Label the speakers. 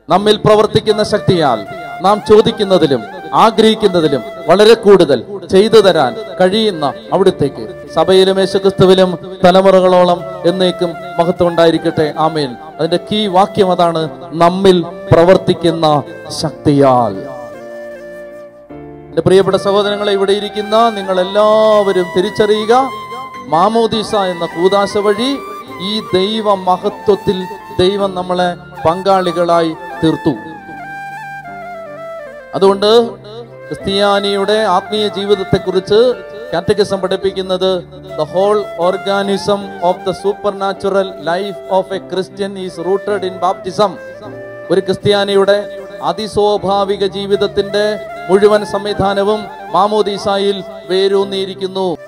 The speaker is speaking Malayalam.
Speaker 1: നമ്മിൽ പ്രവർത്തിക്കുന്ന ശക്തിയാൽ നാം ചോദിക്കുന്നതിലും ആഗ്രഹിക്കുന്നതിലും വളരെ കൂടുതൽ ചെയ്തു തരാൻ കഴിയുന്ന അവിടുത്തേക്ക് സഭയിലും യേശുക്രിസ്തുവിലും തലമുറകളോളം എന്നേക്കും മഹത്വം ഉണ്ടായിരിക്കട്ടെ ആമേൻ അതിന്റെ കീ വാക്യം അതാണ് നമ്മിൽ പ്രവർത്തിക്കുന്ന ശക്തിയാൽ എന്റെ പ്രിയപ്പെട്ട സഹോദരങ്ങളെ ഇവിടെ ഇരിക്കുന്ന നിങ്ങൾ എല്ലാവരും തിരിച്ചറിയുക മാമോദീസ എന്ന കൂതാശ വഴി ഈ ദൈവ മഹത്വത്തിൽ ദൈവം നമ്മളെ പങ്കാളികളായി തീർത്തു അതുകൊണ്ട് ക്രിസ്ത്യാനിയുടെ ആത്മീയ ജീവിതത്തെക്കുറിച്ച് കാറ്റഗിസം പഠിപ്പിക്കുന്നത് the whole organism of the supernatural life of a Christian is rooted in baptism ഒരു ക്രിസ്ത്യാനിയുടെ അതിസ്വാഭാവിക ജീവിതത്തിന്റെ മുഴുവൻ സംവിധാനവും മാമോദീസായിൽ വേരൂന്നിയിരിക്കുന്നു